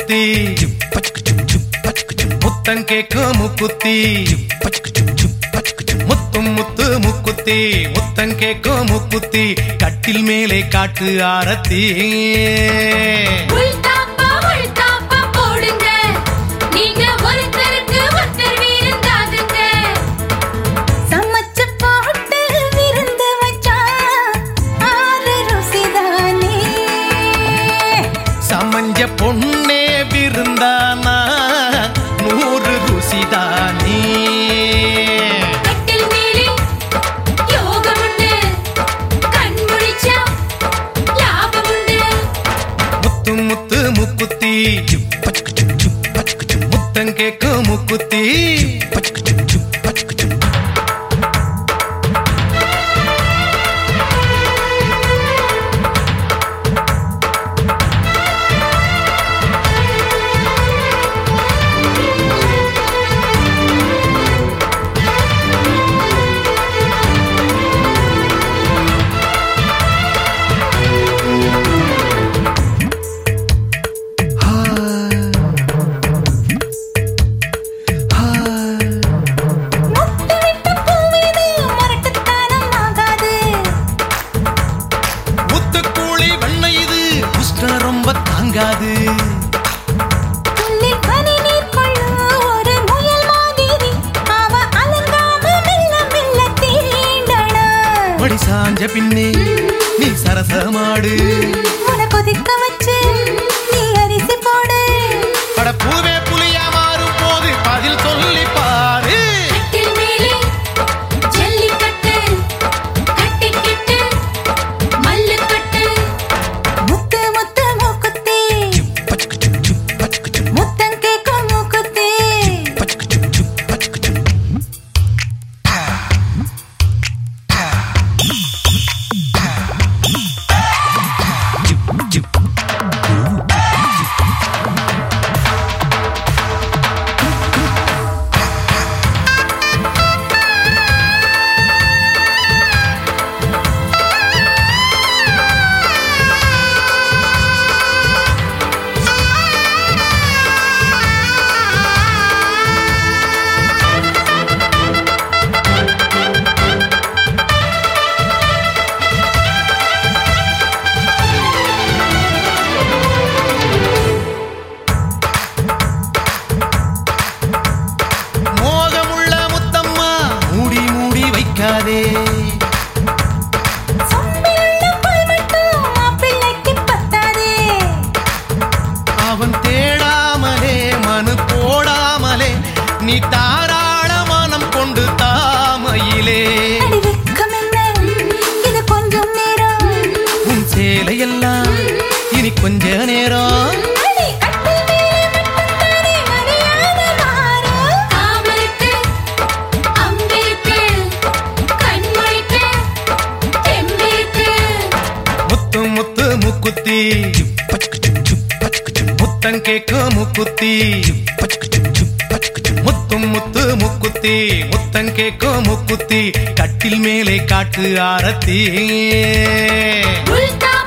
முக்குத்தி முத்தம் கேக்கும் முக்குத்தி முத்தும் முத்து முக்குத்தி முத்தம் கேக்கும் முக்குத்தி கட்டில் மேலே காட்டு ஆரத்தி உள்தாப்பா உள்தாப்பா போடுங்க நீங்க ஒருத்தருக்கு ஒருத்தர் விருந்தாகுங்க சமைச்சு போட்டு விருந்து வச்சா ஆறு ருசிதானே சமஞ்ச பொண்ணே விருந்தானா நூறு ருசிதானே கட்டில் மேலே யோகம் உண்டு கண் முழிச்சா லாபம் உண்டு முத்து முத்து முக்குத்தி முத்தம் கேக்கும் முக்குத்தி முட்டு விட்ட பூவிது மரட்டுத்தனம் ஆகாது முத்துக்கூளி வண்ண இது உஷ்ணம் ரொம்ப தாங்காது துள்ளில் பனி நீர் கொள்ளும் ஒரு முயல் மாதிரி அவ அலங்காம மெல்ல மெல்ல தீண்டணும் மடி சாஞ்ச பின்னே நீ சரசமாடு உன கொதிக்க வச்சு நீ அரிசி போடு பட பூவே புலியா மாறும் போது பதில் சொல்லி பாரு கட்டில் மேலே ஜல்லிக்கட்டு கட்டிக்கிட்டு மல்லுக்கட்டு முத்து முத்து மூக்குத்தி முத்தம் கேக்கும் மூக்குத்தி மோகமுள்ள முத்தம்மா மூடி மூடி வைக்காதே சொம்பிலுள்ள புல் மட்டும் மாப்பிள்ளைக்கு பத்தாதே அவன் தேடாமலே மனு போடாமலே நீ தாராள மனம் கொண்டு தாமையிலே அடி வெக்கம் என்ன இது கொஞ்சம் நேரம் உன் சேலையெல்லாம் இனி கொஞ்ச நேரம் அடி கட்டில் மேலே மட்டும்தானே மரியாதை மாறும் காமருக்கு அம்பிருக்கு கண்மொழிக்கு தெம்பிருக்கு முத்து முத்து முக்குத்தி முத்தம் கேக்கும் முக்குத்தி முத்தும் முத்து முக்குத்தி முத்தம் கேக்கும் முக்குத்தி கட்டில் மேலே காட்டு ஆரத்தி உள்தாப்பா